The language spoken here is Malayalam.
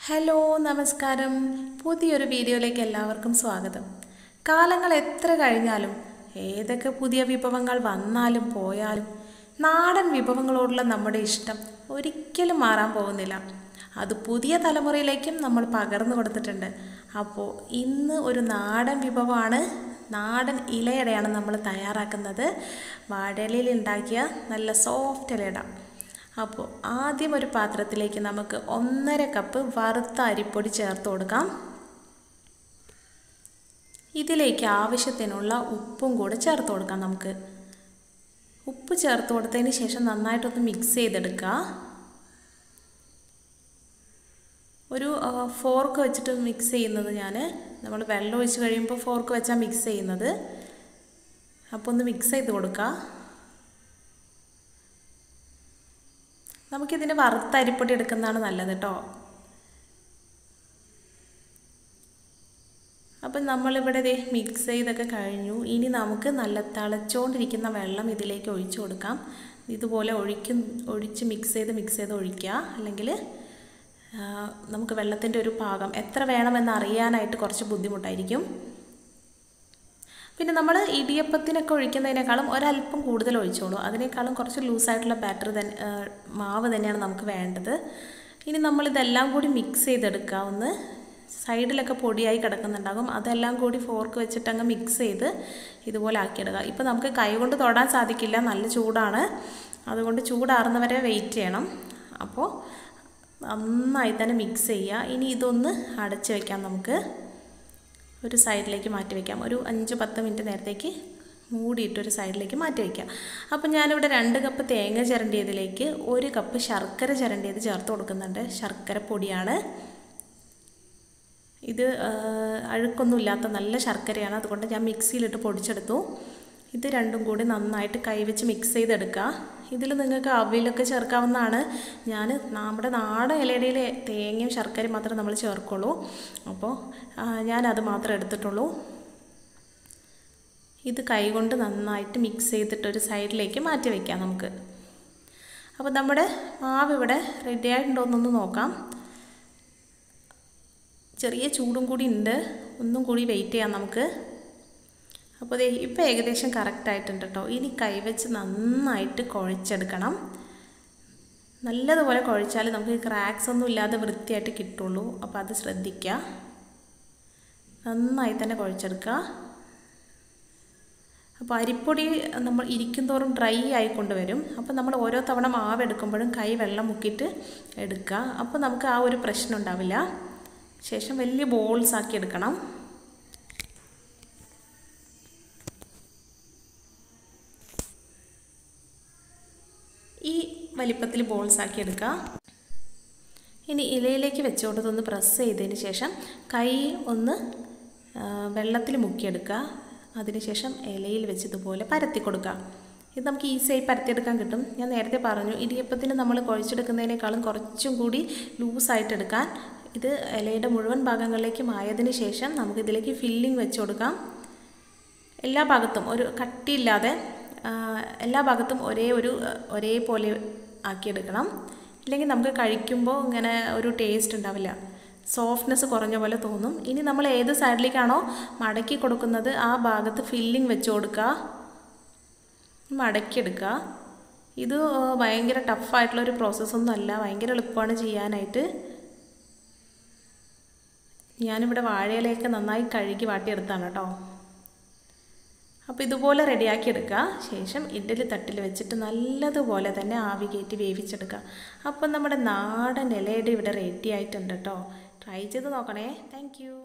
ഹലോ നമസ്കാരം പുതിയൊരു വീഡിയോയിലേക്ക് എല്ലാവർക്കും സ്വാഗതം കാലങ്ങൾ എത്ര കഴിഞ്ഞാലും ഏതൊക്കെ പുതിയ വിഭവങ്ങൾ വന്നാലും പോയാലും നാടൻ വിഭവങ്ങളോടുള്ള നമ്മുടെ ഇഷ്ടം ഒരിക്കലും മാറാൻ പോകുന്നില്ല അത് പുതിയ തലമുറയിലേക്കും നമ്മൾ പകർന്നു കൊടുത്തിട്ടുണ്ട് അപ്പോൾ ഇന്ന് ഒരു നാടൻ വിഭവമാണ് നാടൻ ഇലയടയാണ് നമ്മൾ തയ്യാറാക്കുന്നത് വാഴയിലയിൽ ഉണ്ടാക്കിയ നല്ല സോഫ്റ്റ് ഇലയട അപ്പോൾ ആദ്യം ഒരു പാത്രത്തിലേക്ക് നമുക്ക് ഒന്നര കപ്പ് വറുത്ത അരിപ്പൊടി ചേർത്ത് കൊടുക്കാം ഇതിലേക്ക് ആവശ്യത്തിനുള്ള ഉപ്പും കൂടെ ചേർത്ത് കൊടുക്കാം നമുക്ക് ഉപ്പ് ചേർത്ത് കൊടുത്തതിന് ശേഷം നന്നായിട്ടൊന്ന് മിക്സ് ചെയ്തെടുക്കുക ഒരു ഫോർക്ക് വെച്ചിട്ട് മിക്സ് ചെയ്യുന്നത് ഞാൻ നമ്മൾ വെള്ളം ഒഴിച്ച് കഴിയുമ്പോൾ ഫോർക്ക് വെച്ചാൽ മിക്സ് ചെയ്യുന്നത് അപ്പോൾ ഒന്ന് മിക്സ് ചെയ്ത് കൊടുക്കുക നമുക്കിതിന് വറുത്ത അരിപ്പൊടി എടുക്കുന്നതാണ് നല്ലത് കേട്ടോ അപ്പം നമ്മളിവിടെ ദേ മിക്സ് ചെയ്തൊക്കെ കഴിഞ്ഞു ഇനി നമുക്ക് നല്ല തിളച്ചുകൊണ്ടിരിക്കുന്ന വെള്ളം ഇതിലേക്ക് ഒഴിച്ചു കൊടുക്കാം ഇതുപോലെ ഒഴിക്കും ഒഴിച്ച് മിക്സ് ചെയ്ത് മിക്സ് ചെയ്ത് ഒഴിക്കുക അല്ലെങ്കിൽ നമുക്ക് വെള്ളത്തിൻ്റെ ഒരു പാകം എത്ര വേണമെന്ന് അറിയാനായിട്ട് കുറച്ച് ബുദ്ധിമുട്ടായിരിക്കും പിന്നെ നമ്മൾ ഇടിയപ്പത്തിനൊക്കെ ഒഴിക്കുന്നതിനേക്കാളും ഒരല്പം കൂടുതൽ ഒഴിച്ചോളൂ അതിനേക്കാളും കുറച്ച് ലൂസായിട്ടുള്ള ബാറ്റർ തന്നെ മാവ് തന്നെയാണ് നമുക്ക് വേണ്ടത് ഇനി നമ്മളിതെല്ലാം കൂടി മിക്സ് ചെയ്തെടുക്കുക ഒന്ന് സൈഡിലൊക്കെ പൊടിയായി കിടക്കുന്നുണ്ടാകും അതെല്ലാം കൂടി ഫോർക്ക് വെച്ചിട്ട് അങ്ങ് മിക്സ് ചെയ്ത് ഇതുപോലെ ആക്കിയിടുക ഇപ്പോൾ നമുക്ക് കൈ കൊണ്ട് തൊടാൻ സാധിക്കില്ല നല്ല ചൂടാണ് അതുകൊണ്ട് ചൂടാറുന്നവരെ വെയിറ്റ് ചെയ്യണം അപ്പോൾ നന്നായി തന്നെ മിക്സ് ചെയ്യുക ഇനി ഇതൊന്ന് അടച്ച് വയ്ക്കാം നമുക്ക് ഒരു സൈഡിലേക്ക് മാറ്റി വയ്ക്കാം ഒരു അഞ്ച് പത്ത് മിനിറ്റ് നേരത്തേക്ക് മൂടിയിട്ട് ഒരു സൈഡിലേക്ക് മാറ്റി വയ്ക്കാം അപ്പോൾ ഞാനിവിടെ രണ്ട് കപ്പ് തേങ്ങ ചിരണ്ടിയതിലേക്ക് ഒരു കപ്പ് ശർക്കര ചിരണ്ടിയത് ചേർത്ത് കൊടുക്കുന്നുണ്ട് ശർക്കര പൊടിയാണ് ഇത് അഴുക്കൊന്നും ഇല്ലാത്ത നല്ല ശർക്കരയാണ് അതുകൊണ്ട് ഞാൻ മിക്സിയിലിട്ട് പൊടിച്ചെടുത്തു ഇത് രണ്ടും കൂടി നന്നായിട്ട് കൈവച്ച് മിക്സ് ചെയ്തെടുക്കുക ഇതിൽ നിങ്ങൾക്ക് അവിലൊക്കെ ചേർക്കാവുന്നതാണ് ഞാൻ നമ്മുടെ നാടൻ ഇലയിടയിലെ തേങ്ങയും ശർക്കരയും മാത്രമേ നമ്മൾ ചേർക്കുള്ളൂ അപ്പോൾ ഞാനത് മാത്രമേ എടുത്തിട്ടുള്ളൂ ഇത് കൈകൊണ്ട് നന്നായിട്ട് മിക്സ് ചെയ്തിട്ട് ഒരു സൈഡിലേക്ക് മാറ്റി വയ്ക്കാം നമുക്ക് അപ്പോൾ നമ്മുടെ മാവ് ഇവിടെ റെഡി ആയിട്ടുണ്ടോയെന്നൊന്ന് നോക്കാം ചെറിയ ചൂടും കൂടി ഉണ്ട് ഒന്നും കൂടി വെയിറ്റ് ചെയ്യാം നമുക്ക് അപ്പോൾ ദേ ഇപ്പോൾ ഏകദേശം കറക്റ്റ് ആയിട്ടുണ്ട് കേട്ടോ ഇനി കൈവച്ച് നന്നായിട്ട് കുഴച്ചെടുക്കണം നല്ലതുപോലെ കുഴച്ചാൽ നമുക്ക് ക്രാക്സ് ഒന്നും ഇല്ലാതെ വൃത്തിയായിട്ട് കിട്ടുള്ളൂ അപ്പോൾ അത് ശ്രദ്ധിക്കുക നന്നായി തന്നെ കുഴച്ചെടുക്കുക അപ്പോൾ അരിപ്പൊടി നമ്മൾ ഇരിക്കും തോറും ഡ്രൈ ആയിക്കൊണ്ട് വരും അപ്പോൾ നമ്മൾ ഓരോ തവണ മാവ് എടുക്കുമ്പോഴും കൈ വെള്ളം മുക്കിയിട്ട് എടുക്കുക അപ്പോൾ നമുക്ക് ആ ഒരു പ്രശ്നം ഉണ്ടാവില്ല ശേഷം വലിയ ബോൾസ് ആക്കി എടുക്കണം ഈ വലിപ്പത്തിൽ ബോൾസ് ആക്കി എടുക്കുക ഇനി ഇലയിലേക്ക് വെച്ചുകൊണ്ടതൊന്ന് പ്രസ് ചെയ്തതിന് ശേഷം കൈ ഒന്ന് വെള്ളത്തിൽ മുക്കിയെടുക്കുക അതിനുശേഷം ഇലയിൽ വെച്ച് ഇതുപോലെ പരത്തി കൊടുക്കുക ഇത് നമുക്ക് ഈസിയായി പരത്തിയെടുക്കാൻ കിട്ടും ഞാൻ നേരത്തെ പറഞ്ഞു ഇടിയപ്പത്തിന് നമ്മൾ കുഴച്ചെടുക്കുന്നതിനേക്കാളും കുറച്ചും കൂടി ലൂസായിട്ട് എടുക്കാൻ ഇത് ഇലയുടെ മുഴുവൻ ഭാഗങ്ങളിലേക്കും ആയതിനു ശേഷം നമുക്കിതിലേക്ക് ഫില്ലിംഗ് വെച്ച് കൊടുക്കാം എല്ലാ ഭാഗത്തും ഒരു കട്ടിയില്ലാതെ എല്ലാ ഭാഗത്തും ഒരേ ഒരു ഒരേപോലെ ആക്കിയെടുക്കണം ഇല്ലെങ്കിൽ നമുക്ക് കഴിക്കുമ്പോൾ ഇങ്ങനെ ഒരു ടേസ്റ്റ് ഉണ്ടാവില്ല സോഫ്റ്റ്നെസ് കുറഞ്ഞ പോലെ തോന്നും ഇനി നമ്മൾ ഏത് സൈഡിലേക്കാണോ മടക്കി കൊടുക്കുന്നത് ആ ഭാഗത്ത് ഫില്ലിംഗ് വെച്ച് കൊടുക്കുക മടക്കിയെടുക്കുക ഇത് ഭയങ്കര ടഫായിട്ടുള്ളൊരു പ്രോസസ്സൊന്നും അല്ല ഭയങ്കര എളുപ്പമാണ് ചെയ്യാനായിട്ട് ഞാനിവിടെ വാഴയിലയൊക്കെ നന്നായി കഴുകി വാട്ടിയെടുത്താണ് കേട്ടോ അപ്പോൾ ഇതുപോലെ റെഡിയാക്കി എടുക്കുക ശേഷം ഇഡ്ഡലി തട്ടിൽ വെച്ചിട്ട് നല്ലതുപോലെ തന്നെ ആവി കയറ്റി വേവിച്ചെടുക്കുക അപ്പോൾ നമ്മുടെ നാടൻ ഇലയുടെ ഇവിടെ റെഡി ആയിട്ടുണ്ട് കേട്ടോ ട്രൈ ചെയ്ത് നോക്കണേ താങ്ക്